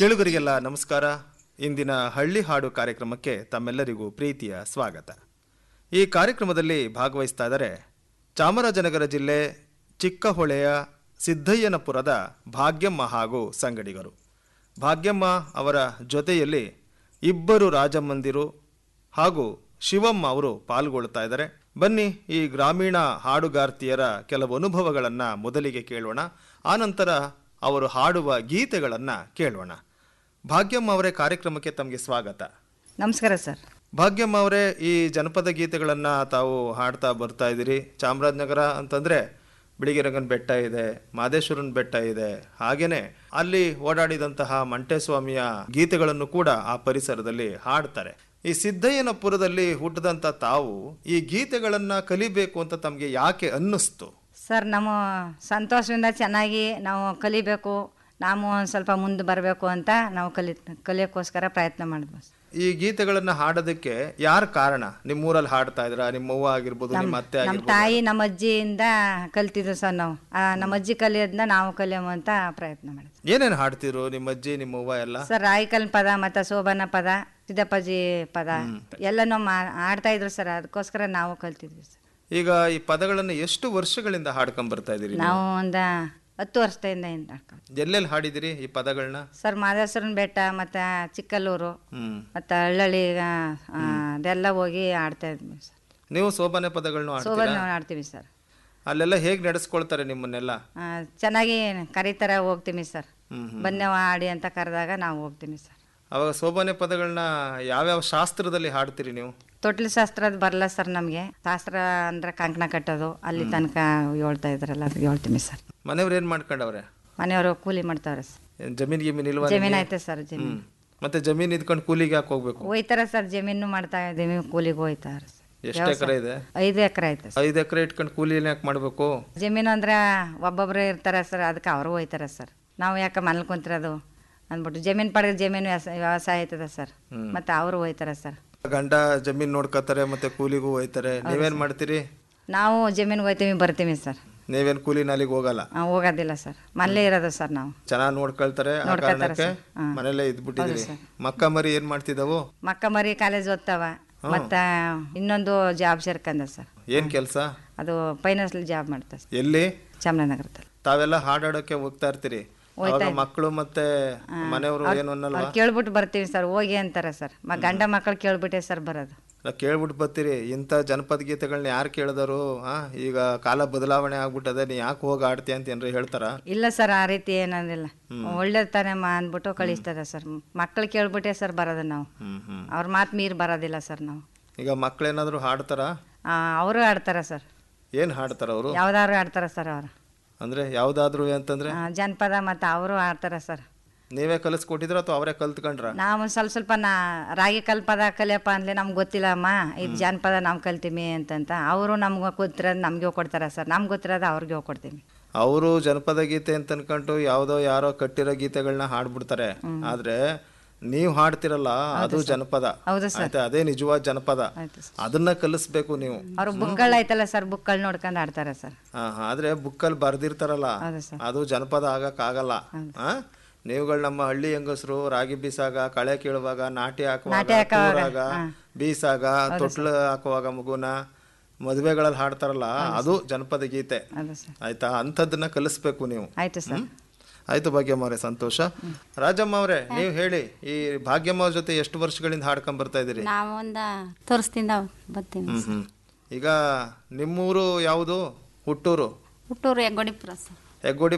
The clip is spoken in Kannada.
ಕೇಳುಗರಿಗೆಲ್ಲ ನಮಸ್ಕಾರ ಇಂದಿನ ಹಳ್ಳಿ ಹಾಡು ಕಾರ್ಯಕ್ರಮಕ್ಕೆ ತಮ್ಮೆಲ್ಲರಿಗೂ ಪ್ರೀತಿಯ ಸ್ವಾಗತ ಈ ಕಾರ್ಯಕ್ರಮದಲ್ಲಿ ಭಾಗವಹಿಸ್ತಾ ಇದ್ದಾರೆ ಚಾಮರಾಜನಗರ ಜಿಲ್ಲೆ ಚಿಕ್ಕಹೊಳೆಯ ಸಿದ್ದಯ್ಯನಪುರದ ಭಾಗ್ಯಮ್ಮ ಹಾಗೂ ಸಂಗಡಿಗರು ಭಾಗ್ಯಮ್ಮ ಅವರ ಜೊತೆಯಲ್ಲಿ ಇಬ್ಬರು ರಾಜಮಂದಿರು ಹಾಗೂ ಶಿವಮ್ಮ ಅವರು ಪಾಲ್ಗೊಳ್ತಾ ಇದ್ದಾರೆ ಬನ್ನಿ ಈ ಗ್ರಾಮೀಣ ಹಾಡುಗಾರ್ತಿಯರ ಕೆಲವು ಅನುಭವಗಳನ್ನು ಮೊದಲಿಗೆ ಕೇಳೋಣ ಆನಂತರ ಅವರು ಹಾಡುವ ಗೀತೆಗಳನ್ನು ಕೇಳೋಣ ಭಾಗ್ಯಮ್ಮ ಅವರೇ ಕಾರ್ಯಕ್ರಮಕ್ಕೆ ತಮಗೆ ಸ್ವಾಗತ ನಮಸ್ಕಾರ ಸರ್ ಭಾಗ್ಯಮ್ಮ ಅವರೇ ಈ ಜನಪದ ಗೀತೆಗಳನ್ನು ತಾವು ಹಾಡ್ತಾ ಬರ್ತಾ ಇದ್ದೀರಿ ಚಾಮರಾಜನಗರ ಅಂತಂದರೆ ಬಿಳಿಗಿರಂಗನ ಬೆಟ್ಟ ಇದೆ ಮಾದೇಶ್ವರನ ಬೆಟ್ಟ ಇದೆ ಹಾಗೇನೆ ಅಲ್ಲಿ ಓಡಾಡಿದಂತಹ ಮಂಟೇಸ್ವಾಮಿಯ ಗೀತೆಗಳನ್ನು ಕೂಡ ಆ ಪರಿಸರದಲ್ಲಿ ಹಾಡ್ತಾರೆ ಈ ಸಿದ್ದಯ್ಯನಪುರದಲ್ಲಿ ಹುಟ್ಟಿದಂಥ ತಾವು ಈ ಗೀತೆಗಳನ್ನು ಕಲಿಬೇಕು ಅಂತ ತಮಗೆ ಯಾಕೆ ಅನ್ನಿಸ್ತು ಸರ್ ನಮ್ಮ ಸಂತೋಷದಿಂದ ಚೆನ್ನಾಗಿ ನಾವು ಕಲಿಬೇಕು ನಾವು ಒಂದು ಸ್ವಲ್ಪ ಮುಂದೆ ಬರಬೇಕು ಅಂತ ನಾವು ಕಲಿ ಕಲಿಯೋಕ್ಕೋಸ್ಕರ ಪ್ರಯತ್ನ ಮಾಡಿದ್ವಿ ಸರ್. ಈ ಗೀತೆಗಳನ್ನು ಹಾಡೋದಕ್ಕೆ ಯಾರ ಕಾರಣ ನಿಮ್ಮ ಊರಲ್ಲಿ ಹಾಡ್ತಾ ಇದ್ರ ನಿಮ್ಮ ಅವ್ವ ಆಗಿರ್ಬೋದು ನಿಮ್ಮ ಅತ್ತೆ ನಮ್ಮ ಆಗಿರ್ಬೋದು ತಾಯಿ ನಮ್ಮ ಅಜ್ಜಿಯಿಂದ ಕಲ್ತಿದ್ವಿ ಸರ್ ನಾವು ಆ, ನಮ್ಮ ಅಜ್ಜಿ ಕಲಿಯೋದನ್ನ ನಾವು ಕಲಿಯೋಮ ಅಂತ ಪ್ರಯತ್ನ ಮಾಡಿದ್ವಿ ಏನೇನು ಹಾಡ್ತಿರು ನಿಮ್ಮ ಅಜ್ಜಿ ನಿಮ್ಮ ಅವ್ವ ಎಲ್ಲ ಸರ್ ರಾಯಿಕಲ್ ಪದ ಮತ್ತು ಶೋಭನ ಪದ ಸಿದ್ದಪ್ಪಾಜಿ ಪದ ಎಲ್ಲನೂ ಮಾ ಆಡ್ತಾ ಇದ್ರು ಸರ್ ಅದಕ್ಕೋಸ್ಕರ ನಾವು ಕಲ್ತಿದ್ವಿ ಸರ್ ಈಗ ಈ ಪದಗಳನ್ನು ಎಷ್ಟು ವರ್ಷಗಳಿಂದ ಹಾಡ್ಕೊಂಡ್ ಬರ್ತಾ ಇದೀರಿ ನೀವು? ನಾವು ಒಂದು ಹತ್ತು ವರ್ಷದಿಂದ ಇಂದ ಆಡ್ಕೊಂಡು ಎಲ್ಲೆಲ್ಲಿ ಹಾಡಿದಿರಿ ಈ ಪದಗಳನ್ನ ಸರ್ ಮಾದೇಶ್ವರನ ಬೆಟ್ಟ ಮತ್ತು ಚಿಕ್ಕಲ್ಲೂರು ಹ್ಮ್ ಮತ್ತು ಹಳ್ಳಳ್ಳಿ ಆ, ಆ, ಅದೆಲ್ಲ ಹೋಗಿ ಆಡ್ತಾ ಇದ್ವಿ ಸರ್ ನೀವು ಸೋಬಾನೆ ಪದಗಳನ್ನ ಹಾಡ್ತೀರಾ ಸೋಬನ್ ಆಡ್ತೀವಿ ಸರ್ ಅಲ್ಲೆಲ್ಲ ಹೇಗೆ ನಡೆಸ್ಕೊಳ್ತಾರೆ ನಿಮ್ಮನ್ನೆಲ್ಲ ಆ, ಚೆನ್ನಾಗಿ ಕರೀತಾರೆ ಹೋಗ್ತೀವಿ ಸರ್ ಹ್ಮ್ ಬನ್ನೇವ ಆಡಿ ಅಂತ ಕರೆದಾಗ ನಾವು ಹೋಗ್ತೀವಿ ಸರ್ ಅವಾಗ ಸೋಬಾನೆ ಪದಗಳನ್ನ ಯಾವ್ಯಾವ ಶಾಸ್ತ್ರದಲ್ಲಿ ಹಾಡ್ತೀರಿ ನೀವು ತೊಟ್ಲು ಶಾಸ್ತ್ರದ ಬರಲ್ಲ ಸರ್ ನಮಗೆ ಶಾಸ್ತ್ರ ಅಂದ್ರೆ ಕಂಕಣ ಕಟ್ಟೋದು ಅಲ್ಲಿ ತನಕ ಹೇಳ್ತಾ ಇದ್ರಲ್ಲ ಅದು ಹೇಳ್ತೀವಿ ಸರ್ ಮನೆಯವ್ರು ಏನ್ ಮಾಡ್ಕೊಂಡವ್ರೆ ಮನೆಯವರು ಕೂಲಿ ಮಾಡ್ತಾವ್ರೆ ಸರ್ ಏನ್ ಜಮೀನ್ ಗಿಮೀನ್ ಇಲ್ವಾ ಜಮೀನು ನಿಮ್ಗೆ? ಐತೆ ಸರ್ ಜಮೀನು ಹ್ಮ್ ಮತ್ತೆ ಜಮೀನ್ ಇದ್ಕೊಂಡು ಕೂಲಿಗೆ ಯಾಕೆ ಹೋಗ್ಬೇಕು ಹೋಯ್ತಾರ ಸರ್ ಜಮೀನು ಮಾಡ್ತಾ ಇದ್ದೀವಿ ಕೂಲಿಗೆ ಹೋಯ್ತಾರೆ ಸರ್ ಎಷ್ಟು ಎಕರೆ ಇದೆ ಐದು ಎಕರೆ ಐತೆ ಸರ್ ಐದು ಎಕರೆ ಇಟ್ಕೊಂಡು ಕೂಲಿ ಯಾಕೆ ಮಾಡ್ಬೇಕು ಜಮೀನು ಅಂದ್ರೆ ಒಬ್ಬೊಬ್ರು ಇರ್ತಾರೆ ಸರ್ ಅದಕ್ಕೆ ಅವರು ಹೋಯ್ತಾರೆ ಸರ್ ನಾವು ಯಾಕೆ ಮನೇಲಿ ಕುಂತಿರೋದು ಅಂದ್ಬಿಟ್ಟು ಜಮೀನು ಪಡೆದ ಜಮೀನು ವ್ಯವಸ- ವ್ಯವಸಾಯ ಆಯ್ತದ ಸರ್ ಮತ್ತು ಅವರು ಹೋಯ್ತಾರೆ ಸರ್ ಗಂಡ ಜಮೀನ್ ನೋಡ್ಕೋತಾರೆ ಮತ್ತೆ ಕೂಲಿಗೂ ಹೋಯ್ತಾರೆ ನೀವೇನ್ ಮಾಡ್ತೀರಿ ನಾವು ಜಮೀನಿಗೆ ಹೋಯ್ತೀವಿ ಬರ್ತೀವಿ ಸರ್ ನೀವೇನ್ ಕೂಲಿ ನಾಲಿಗೆ ಹೋಗಲ್ಲ ಆ, ಹೋಗೋದಿಲ್ಲ ಸರ್ ಮನೇಲೇ ಇರೋದು ಸರ್ ನಾವು ಚೆನ್ನಾಗಿ ನೋಡ್ಕೊಳ್ತಾರೆ ಆ ಕಾರಣಕ್ಕೆ ಮನೇಲೆ ಇದ್ಬಿಟ್ಟಿದ್ರಿ ಮಕ್ಕ ಮರಿ ಏನ್ ಮಾಡ್ತಿದ್ದವು ಮಕ್ಕ ಮರಿ ಕಾಲೇಜ್ ಓದ್ತಾವ ಮತ್ತು ಇನ್ನೊಂದು ಜಾಬ್ ಸೇರ್ಕಂದ ಸರ್ ಏನ್ ಕೆಲ್ಸ ಅದು ಫೈನಾನ್ಸಲ್ ಜಾಬ್ ಮಾಡ್ತಾರೆ ಸರ್ ಎಲ್ಲಿ ಚಾಮರಾಜನಗರದಲ್ಲಿ ತಾವೆಲ್ಲ ಹಾಡಾಡೋಕೆ ಹೋಗ್ತಾ ಇರ್ತೀರಿ ಅವಾಗ ಮಕ್ಕಳು ಮತ್ತೆ ಮನೆಯವರು ಏನು ಅನ್ನಲ್ವಾ ಅವ್ರು ಕೇಳ್ಬಿಟ್ಟು ಬರ್ತೀವಿ ಸರ್ ಹೋಗಿ ಅಂತಾರೆ ಸರ್ ಮ ಗಂಡ ಮಕ್ಕಳು ಕೇಳ್ಬಿಟ್ಟೆ ಸರ್ ಬರೋದು ನಾವ್ ಕೇಳ್ಬಿಟ್ಟು ಬರ್ತೀರಿ ಇಂಥ ಜನಪದ ಗೀತೆಗಳನ್ನ ಯಾರು ಕೇಳಿದಾರು ಆ ಈಗ ಕಾಲ ಬದಲಾವಣೆ ಆಗ್ಬಿಟ್ಟದೆ ನೀ ಯಾಕೆ ಹೋಗಿ ಆಡ್ತೀಯ ಅಂತ ಏನ್ರಿ ಹೇಳ್ತಾರ ಇಲ್ಲ ಸರ್ ಆ ರೀತಿ ಏನಂದಿಲ್ಲ ಒಳ್ಳೇದು ತಾನೇ ಮಾ ಅಂದ್ಬಿಟ್ಟು ಕಳಿಸ್ತದೆ ಸರ್ ಮಕ್ಕಳು ಕೇಳ್ಬಿಟ್ಟೆ ಸರ್ ಬರೋದು ನಾವು ಹ್ಮ್ ಹ್ಮ್ ಅವ್ರ ಮಾತು ಮೀರಿ ಬರೋದಿಲ್ಲ ಸರ್ ನಾವು ಈಗ ಮಕ್ಳೇನಾದ್ರು ಹಾಡ್ತಾರ ಅವರು ಆಡ್ತಾರೆ ಸರ್ ಏನ್ ಹಾಡ್ತಾರ ಅವರು ಯಾವ್ದಾದ್ರು ಆಡ್ತಾರೆ ಸರ್ ಅವರು ಅಂದ್ರೆ ಯಾವ್ದಾದ್ರು ಅಂತಂದ್ರೆ ಜನಪದ ಮತ್ತು ಅವರು ಆಡ್ತಾರೆ ಸರ್ ನೀವೇ ಕಲಿಸ್ಕೊಟ್ಟಿದ್ರ ಅಥವಾ ಅವರೇ ಕಲ್ತ್ಕೊಂಡ್ರ ನಾವು ಸ್ವಲ್ಪ ಸ್ವಲ್ಪ ನಾ ರಾಗಿ ಕಲ್ಪದ ಕಲಿಯಪ್ಪ ಅಂದ್ಲೆ ನಮ್ಗೆ ಗೊತ್ತಿಲ್ಲಮ್ಮ ಇದು ಜಾನಪದ ನಾವು ಕಲ್ತೀವಿ ಅಂತಂತ ಅವರು ನಮ್ಗೆ ಗೊತ್ತಿರೋದು ನಮಗೆ ಕೊಡ್ತಾರೆ ಸರ್ ನಮ್ಗೆ ಗೊತ್ತಿರೋದು ಅವ್ರಿಗೆ ಹೋಗ್ಕೊಡ್ತೀವಿ ಅವರು ಜನಪದ ಗೀತೆ ಅಂತ ಅನ್ಕೊಂಡು ಯಾವ್ದೋ ಯಾರೋ ಕಟ್ಟಿರೋ ಗೀತೆಗಳನ್ನ ಹಾಡ್ಬಿಡ್ತಾರೆ ಆದ್ರೆ ನೀವು ಹಾಡ್ತಿರಲ್ಲ ಅದು ಜನಪದ ಹೌದು ಆಯ್ತಾ ಅದೇ ನಿಜವಾದ ಜನಪದ ಆಯ್ತು ಸರ್ ಅದನ್ನ ಕಲಿಸ್ಬೇಕು ನೀವು ಅವ್ರು ಬುಕ್ಗಳು ಐತಲ್ಲ ಸರ್ ಬುಕ್ಗಳು ನೋಡ್ಕೊಂಡು ಆಡ್ತಾರೆ ಸರ್ ಹಾ, ಹಾ, ಆದ್ರೆ ಬುಕ್ಕಲ್ಲಿ ಬರ್ದಿರ್ತಾರಲ್ಲ ಹೌದು ಸರ್ ಅದು ಜನಪದ ಆಗಕ್ ಆಗಲ್ಲ ಆ ನೀವುಗಳು ನಮ್ಮ ಹಳ್ಳಿ ಹೆಂಗಸರು ರಾಗಿ ಬೀಸಾಗ ಕಳೆ ಕೀಳುವಾಗ ನಾಟಿ ಹಾಕುವಾಗ ತೂರಾಗ ಬೀಸಾಗ ತೊಟ್ಲು ಹಾಕುವಾಗ ಮಗುನ ಮದುವೆಗಳಲ್ಲಿ ಹಾಡ್ತಾರಲ್ಲ ಅದು ಜನಪದ ಗೀತೆ ಹೌದು ಸರ್ ಆಯ್ತಾ ಅಂಥದ್ದನ್ನ ಕಲಿಸ್ಬೇಕು ನೀವು ಆಯ್ತು ಸರ್ ಆಯ್ತು ಭಾಗ್ಯಮ್ಮ ಅವರೇ ಸಂತೋಷ ರಾಜಮ್ಮ ಅವರೇ ನೀವು ಹೇಳಿ ಈ ಭಾಗ್ಯಮ್ಮ ಅವ್ರ ಜೊತೆ ಎಷ್ಟು ವರ್ಷಗಳಿಂದ ಹಾಡ್ಕೊಂಡ್ ಬರ್ತಾ ಇದೀರಿ ನಾವು ಒಂದು ತೋರಿಸ್ದಿಂದ ಬರ್ತೀವಿ ಹ್ಮ್ ಹ್ಮ್ ಈಗ ನಿಮ್ಮೂರು ಯಾವುದು ಹುಟ್ಟೂರು ಹುಟ್ಟೂರು ಹೆಗ್ಗೋಡಿಪುರ ಸರ್ ಹೆಗ್ಗೋಡಿ